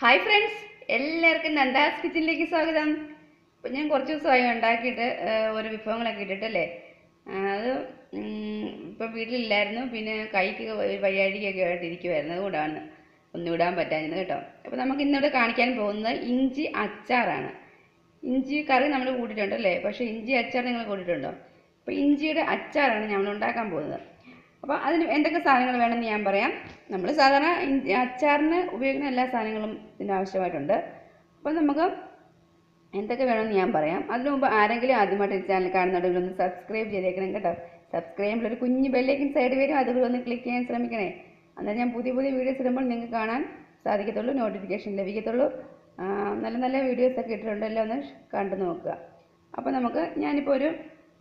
hi friends എല്ലാവർക്കും നന്ദാസ് കിച്ചണിലേക്ക് സ്വാഗതം ഇപ്പം ഞാൻ കുറച്ച് ദിവസമായി ഉണ്ടാക്കിയിട്ട് ആ, ഓരോ വിഭവങ്ങളൊക്കെ ഇട്ടിട്ടല്ലേ ആ, അത് ഇപ്പം വീട്ടിലില്ലായിരുന്നു പിന്നെ കൈക്ക് ഒരു വയ്യാഴികയൊക്കെ ആയിട്ട് ഇരിക്കുമായിരുന്നു അതുകൊണ്ടാണ് ഒന്നും ഇടാൻ പറ്റാഞ്ഞത് കേട്ടോ അപ്പോൾ നമുക്ക് ഇന്നിവിടെ കാണിക്കാൻ പോകുന്നത് ഇഞ്ചി അച്ചാറാണ് ഇഞ്ചി കറി നമ്മൾ കൂട്ടിയിട്ടുണ്ട് അല്ലേ പക്ഷേ ഇഞ്ചി അച്ചാർ നിങ്ങൾ കൂട്ടിയിട്ടുണ്ടോ അപ്പോൾ ഇഞ്ചിയുടെ അച്ചാറാണ് നമ്മൾ ഉണ്ടാക്കാൻ പോകുന്നത് അപ്പോൾ അതിന് എന്തൊക്കെ സാധനങ്ങൾ വേണമെന്ന് ഞാൻ പറയാം നമ്മൾ സാധാരണ ഇഞ്ചി അച്ചാറിന് ഉപയോഗിക്കുന്ന എല്ലാ സാധനങ്ങളും ഇതിന് ആവശ്യമായിട്ടുണ്ട് അപ്പോൾ നമുക്ക് എന്തൊക്കെ വേണമെന്ന് ഞാൻ പറയാം അതിനു മുമ്പ് ആരെങ്കിലും ആദ്യമായിട്ട് ഈ ചാനൽ കാണുന്നുണ്ടെങ്കിൽ ഒന്ന് സബ്സ്ക്രൈബ് ചെയ്തേക്കണം കേട്ടോ സബ്സ്ക്രൈബിൽ ഒരു കുഞ്ഞ് ബെല്ലേക്കും സൈഡ് വരും അതുകൂടെ ഒന്ന് ക്ലിക്ക് ചെയ്യാൻ ശ്രമിക്കണേ എന്നാൽ ഞാൻ പുതിയ പുതിയ വീഡിയോസ് ഇടുമ്പോൾ നിങ്ങൾക്ക് കാണാൻ സാധിക്കത്തുള്ളൂ നോട്ടിഫിക്കേഷൻ ലഭിക്കത്തുള്ളൂ ആ, നല്ല നല്ല വീഡിയോസ് ഒക്കെ ഇട്ടിട്ടുണ്ട് എല്ലാം ഒന്ന് കണ്ടു നോക്കുക അപ്പോൾ നമുക്ക് ഞാനിപ്പോൾ ഒരു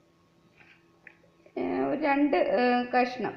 ഏ, ഒരു രണ്ട് ഏ, കഷ്ണം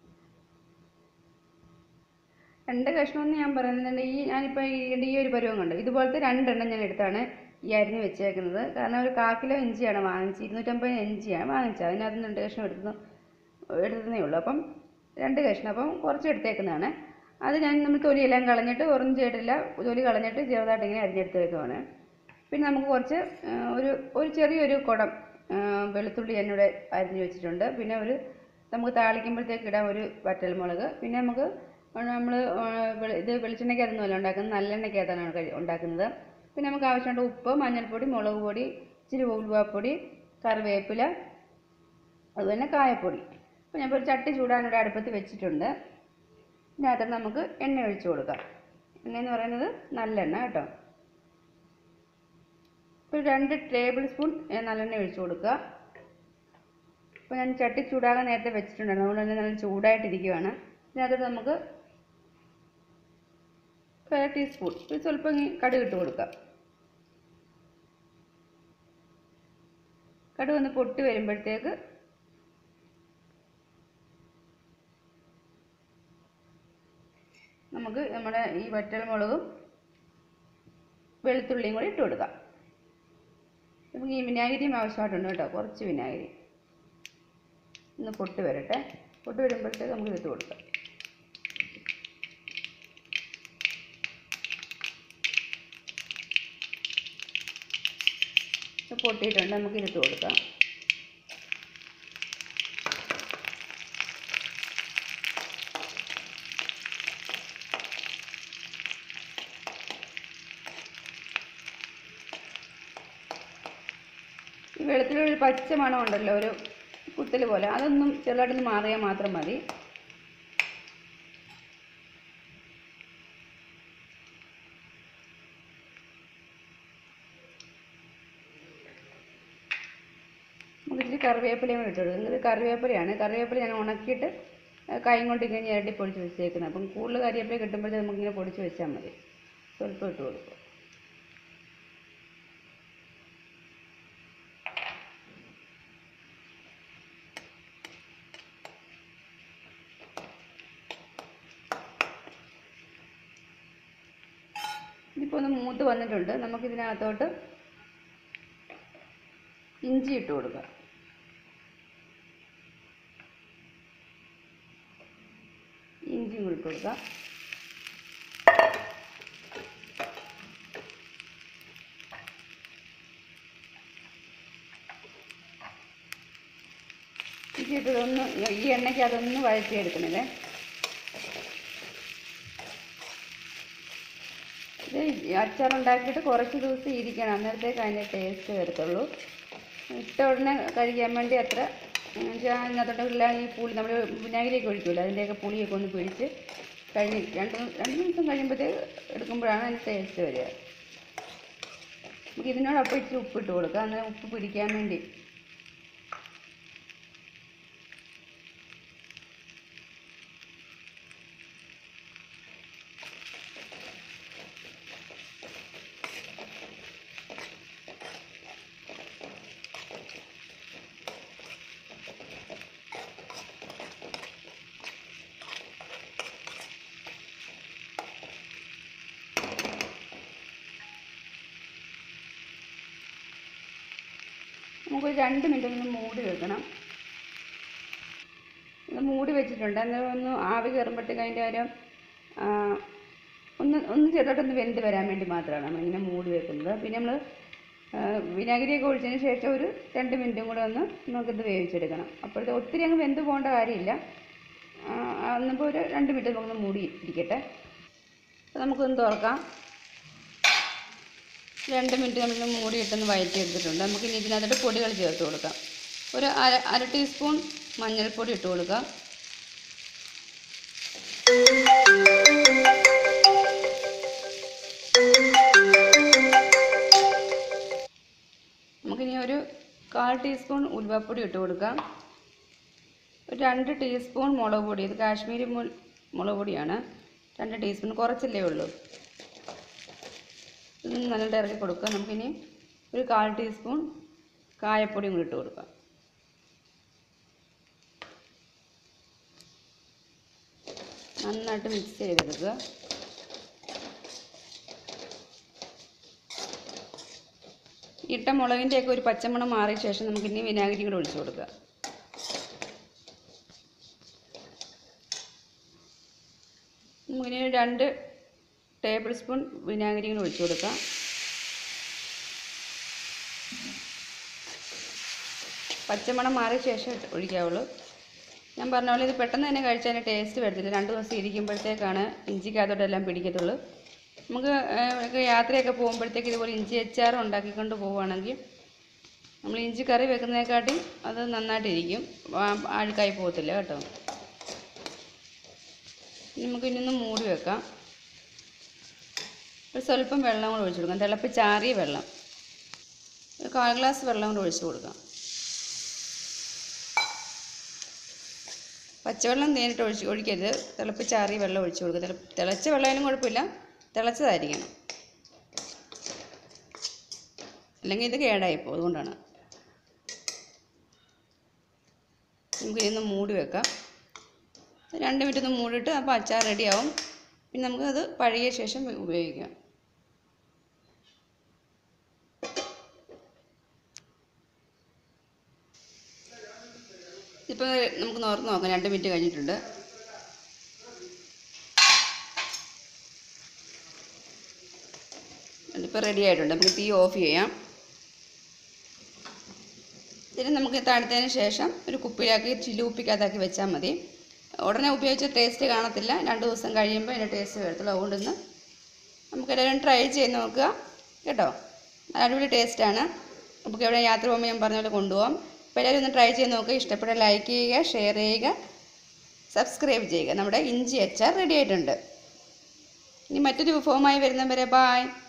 രണ്ട് കഷ്ണം എന്ന് ഞാൻ പറയുന്നത് ഈ ഞാനിപ്പോൾ ഈ ഈ ഒരു പരുവം കണ്ടു ഇതുപോലത്തെ രണ്ടെണ്ണം ഞാൻ എടുത്താണ് ഈ അരിഞ്ഞ് വെച്ചേക്കുന്നത് കാരണം ഒരു കാ കിലോ ഇഞ്ചിയാണ് വാങ്ങിച്ചത് ഇരുന്നൂറ്റമ്പത് ഇഞ്ചിയാണ് വാങ്ങിച്ചത് അതിനകത്ത് നിന്ന് രണ്ട് കഷ്ണം എടുത്തു എടുത്തതേ ഉള്ളൂ അപ്പം രണ്ട് കഷ്ണം അപ്പം കുറച്ച് എടുത്തേക്കുന്നതാണ് അത് ഞാൻ നമ്മൾ തൊലിയെല്ലാം കളഞ്ഞിട്ട് ഓറഞ്ച് ആയിട്ടില്ല തൊലി കളഞ്ഞിട്ട് ചെറുതായിട്ട് ഇങ്ങനെ അരിഞ്ഞെടുത്ത് വെക്കുവാണ് പിന്നെ നമുക്ക് കുറച്ച് ആ, ഒരു ഒരു ചെറിയൊരു കുടം ആ, വെളുത്തുള്ളി ഞാനിവിടെ അരിഞ്ഞ് വെച്ചിട്ടുണ്ട് പിന്നെ ഒരു നമുക്ക് താളിക്കുമ്പോഴത്തേക്ക് ഇടാൻ ഒരു വറ്റൽമുളക് പിന്നെ നമുക്ക് നമ്മൾ ഇത് വെളിച്ചെണ്ണയ്ക്കകത്തൊന്നുമല്ല ഉണ്ടാക്കുന്നത് നല്ലെണ്ണയ്ക്കകത്താണ് കഴി- ഉണ്ടാക്കുന്നത് പിന്നെ നമുക്ക് ആവശ്യമുണ്ട് ഉപ്പ് മഞ്ഞൾപ്പൊടി മുളക് പൊടി ഇച്ചിരി ഉലുവാപ്പൊടി കറിവേപ്പില അതുപോലെ കായപ്പൊടി അപ്പോൾ ഞാൻ ഇപ്പോൾ ഒരു ചട്ടി ചൂടാനിവിടെ അടുപ്പത്ത് വെച്ചിട്ടുണ്ട് ഇതിനകത്ത് നമുക്ക് എണ്ണ ഒഴിച്ചു കൊടുക്കാം എണ്ണ എന്ന് പറയുന്നത് നല്ലെണ്ണ കേട്ടോ ഒരു രണ്ട് ടേബിൾ സ്പൂൺ നല്ലെണ്ണ ഒഴിച്ചു കൊടുക്കുക അപ്പോൾ ഞാൻ ചട്ടി ചൂടാകാൻ നേരത്തെ വെച്ചിട്ടുണ്ടായിരുന്നു അതുകൊണ്ട് തന്നെ നല്ല ചൂടായിട്ടിരിക്കുകയാണ് ഇതിനകത്തോട്ട് നമുക്ക് ഒരു ടീസ്പൂൺ ഒരു സ്വല്പം ഇങ്ങ് കടുക് ഇട്ട് കൊടുക്കാം കടുക് ഒന്ന് പൊട്ടി വരുമ്പോഴത്തേക്ക് നമുക്ക് നമ്മുടെ ഈ വറ്റൽമുളകും വെളുത്തുള്ളിയും കൂടി ഇട്ട് കൊടുക്കാം നമുക്ക് ഈ വിനാഗിരിയും ആവശ്യമായിട്ടുണ്ട് കേട്ടോ കുറച്ച് വിനാഗിരി ഒന്ന് പൊട്ടി വരട്ടെ പൊട്ടി വരുമ്പോഴത്തേക്ക് നമുക്ക് ഇട്ട് കൊടുക്കാം ഇത് പൊട്ടിയിട്ടുണ്ട് നമുക്ക് ഇതിട്ട് കൊടുക്കാം ഈ വെളുത്തുള്ളി ഒരു പച്ച മണം ഉണ്ടല്ലോ ഒരു കുത്തൽ പോലെ അതൊന്നും ചെറുതായിട്ടൊന്ന് മാറിയാൽ മാത്രം മതി നമുക്ക് ഇച്ചിരി കറിവേപ്പിലയും കൂടി ഇട്ട് കൊടുക്കും ഇത് കറിവേപ്പിലയാണ് കറിവേപ്പില ഞാൻ ഉണക്കിയിട്ട് കൈ കൊണ്ട് ഇങ്ങനെ ഞരട്ടി പൊടിച്ച് വെച്ചേക്കുന്നത് അപ്പം കൂടുതൽ കറിവേപ്പില കിട്ടുമ്പോഴത്തേക്ക് നമുക്കിങ്ങനെ പൊടിച്ച് വെച്ചാൽ മതി സ്വല്പം ഇട്ട് കൊടുക്കും ഇതിപ്പോൾ ഒന്ന് മൂത്ത് വന്നിട്ടുണ്ട് നമുക്കിതിനകത്തോട്ട് ഇഞ്ചി ഇട്ട് കൊടുക്കുക ഇഞ്ചിയും കൂടി ഇട്ട് കൊടുക്കുക ഇഞ്ചി ഇട്ടതൊന്ന് ഈ എണ്ണയ്ക്ക് അതൊന്ന് വഴറ്റിയെടുക്കണേ ഇത് അച്ചാറുണ്ടാക്കിയിട്ട് കുറച്ച് ദിവസം ഇരിക്കണം അന്നേരത്തേക്ക് അതിൻ്റെ ടേസ്റ്റ് വരത്തുള്ളൂ ഇട്ട ഉടനെ കഴിക്കാൻ വേണ്ടി അത്ര എന്നുവെച്ചാൽ അതിനകത്തോട്ടുള്ള ഈ പുളി നമ്മൾ വിനാഗിരിയൊക്കെ ഒഴിക്കുമല്ലോ അതിൻ്റെയൊക്കെ പുളിയൊക്കെ ഒന്ന് പിടിച്ച് കഴിഞ്ഞ് രണ്ട് രണ്ട് ദിവസം കഴിയുമ്പോഴത്തേക്ക് എടുക്കുമ്പോഴാണ് അതിൻ്റെ ടേസ്റ്റ് വരിക നമുക്ക് ഇതിനോടൊപ്പം ഇച്ചിരി ഉപ്പിട്ട് കൊടുക്കാം അന്നേരം ഉപ്പ് പിടിക്കാൻ വേണ്ടി നമുക്കൊരു രണ്ട് മിനിറ്റ് ഒന്ന് മൂടി വെക്കണം ഇത് മൂടി വെച്ചിട്ടുണ്ട് അന്നേരം ഒന്ന് ആവി കയറുമ്പോഴത്തേക്ക് അതിൻ്റെ ഒരു ആ, ഒന്ന് ഒന്ന് ഒന്ന് ചെറുതായിട്ടൊന്ന് വെന്ത് വരാൻ വേണ്ടി മാത്രമാണ് നമ്മളിങ്ങനെ മൂടി വെക്കുന്നത് പിന്നെ നമ്മൾ വിനാഗിരിയൊക്കെ ഒഴിച്ചതിന് ശേഷം ഒരു രണ്ട് മിനിറ്റും കൂടെ ഒന്ന് നമുക്കിത് വേവിച്ചെടുക്കണം അപ്പോഴത്തെ ഒത്തിരി അങ്ങ് വെന്ത് പോകേണ്ട കാര്യമില്ല എന്നിപ്പോൾ ഒരു രണ്ട് മിനിറ്റ് നമുക്കൊന്ന് മൂടി ഇരിക്കട്ടെ അപ്പോൾ നമുക്കൊന്ന് തുറക്കാം രണ്ട് മിനിറ്റ് നമ്മൾ മൂടിയിട്ടൊന്ന് വയറ്റി എടുത്തിട്ടുണ്ട് നമുക്ക് ഇനി ഇതിനകത്തോട്ട് പൊടികൾ ചേർത്ത് കൊടുക്കാം ഒരു അര അര ടീസ്പൂൺ മഞ്ഞൾപ്പൊടി ഇട്ട് കൊടുക്കാം നമുക്കിനി ഒരു കാൽ ടീസ്പൂൺ ഉലുവപ്പൊടി ഇട്ട് കൊടുക്കാം ഒരു രണ്ട് ടീസ്പൂൺ മുളക് പൊടി ഇത് കാശ്മീരി മുൾ- മുളക് പൊടിയാണ് രണ്ട് ടീസ്പൂൺ കുറച്ചല്ലേ ഉള്ളൂ ഇതൊന്ന് നല്ലോണം ഇറക്കി കൊടുക്കുക നമുക്കിനി ഒരു കാൽ ടീസ്പൂൺ കായപ്പൊടിയും കൂടി ഇട്ട് കൊടുക്കാം നന്നായിട്ട് മിക്സ് ചെയ്തെടുക്കുക ഇട്ട മുളകിൻ്റെയൊക്കെ ഒരു പച്ചമണം മാറിയ ശേഷം നമുക്കിനി വിനാഗിരി കൂടെ ഒഴിച്ചു കൊടുക്കുക നമുക്കിനി ഒരു രണ്ട് ടേബിൾ സ്പൂൺ വിനാഗിരി കൂടെ ഒഴിച്ചു കൊടുക്കാം പച്ചമണം മാറിയ ശേഷം ഇട്ട് ഒഴിക്കാവുള്ളൂ ഞാൻ പറഞ്ഞ പോലെ ഇത് പെട്ടെന്ന് തന്നെ കഴിച്ചാൽ ടേസ്റ്റ് വരത്തില്ല രണ്ട് ദിവസം ഇരിക്കുമ്പോഴത്തേക്കാണ് ഇഞ്ചിക്കകത്തോട്ടെല്ലാം പിടിക്കത്തുള്ളൂ നമുക്ക് ഏഹ്, ഒക്കെ യാത്രയൊക്കെ പോകുമ്പോഴത്തേക്ക് ഇതുപോലെ ഇഞ്ചി അച്ചാർ ഉണ്ടാക്കിക്കൊണ്ട് പോവുകയാണെങ്കിൽ നമ്മൾ ഇഞ്ചി കറി വെക്കുന്നതിനെക്കാട്ടി അത് നന്നായിട്ടിരിക്കും ആ- ആഴ്ക്കായി പോകത്തില്ല കേട്ടോ ഇനി നമുക്ക് ഇനി ഒന്ന് മൂടി വെക്കാം ഒരു സ്വല്പം വെള്ളം കൂടെ ഒഴിച്ചു കൊടുക്കാം തിളപ്പിച്ചാറിയ വെള്ളം ഒരു കാൽ ഗ്ലാസ് വെള്ളം കൂടെ ഒഴിച്ചു കൊടുക്കാം പച്ചവെള്ളം നേരിട്ട് ഒഴിച്ച് ഒഴിക്കരുത് തിളപ്പിച്ചാറിയ വെള്ളം ഒഴിച്ചു കൊടുക്കുക തിള തിളച്ച വെള്ളമായാലും കുഴപ്പമില്ല തിളച്ചതായിരിക്കണം അല്ലെങ്കിൽ ഇത് കേടായിപ്പോൾ അതുകൊണ്ടാണ് നമുക്ക് ഇതൊന്ന് മൂടി വെക്കാം രണ്ട് മിനിറ്റ് ഒന്ന് മൂടിയിട്ട് അപ്പോൾ അച്ചാർ റെഡിയാവും പിന്നെ നമുക്കത് പഴകിയ ശേഷം ഉപയോഗിക്കാം ഇപ്പോൾ നമുക്ക് നോർന്ന് നോക്കാം രണ്ട് മിനിറ്റ് കഴിഞ്ഞിട്ടുണ്ട് ഇപ്പോൾ റെഡി ആയിട്ടുണ്ട് നമുക്ക് തീ ഓഫ് ചെയ്യാം ഇതിന് നമുക്ക് തണുത്തതിന് ശേഷം ഒരു കുപ്പിയിലാക്കി ചില്ലി കുപ്പിക്കകത്താക്കി വെച്ചാൽ മതി ഉടനെ ഉപയോഗിച്ച ടേസ്റ്റ് കാണത്തില്ല രണ്ട് ദിവസം കഴിയുമ്പോൾ അതിൻ്റെ ടേസ്റ്റ് വരത്തുള്ളൂ അതുകൊണ്ട് ഇന്ന് നമുക്ക് എല്ലാവരും ട്രൈ ചെയ്ത് നോക്കുക കേട്ടോ നല്ല അടിപൊളി ടേസ്റ്റാണ് നമുക്ക് എവിടെ യാത്ര പോകുമ്പോൾ ഞാൻ പറഞ്ഞ പോലെ കൊണ്ടുപോകാം അപ്പോൾ എല്ലാവരും ഒന്ന് ട്രൈ ചെയ്ത് നോക്കുക ഇഷ്ടപ്പെട്ട ലൈക്ക് ചെയ്യുക ഷെയർ ചെയ്യുക സബ്സ്ക്രൈബ് ചെയ്യുക നമ്മുടെ ഇഞ്ചി അച്ചാർ റെഡി ആയിട്ടുണ്ട് ഇനി മറ്റൊരു വിഭവമായി വരുന്നവരെ ബായ്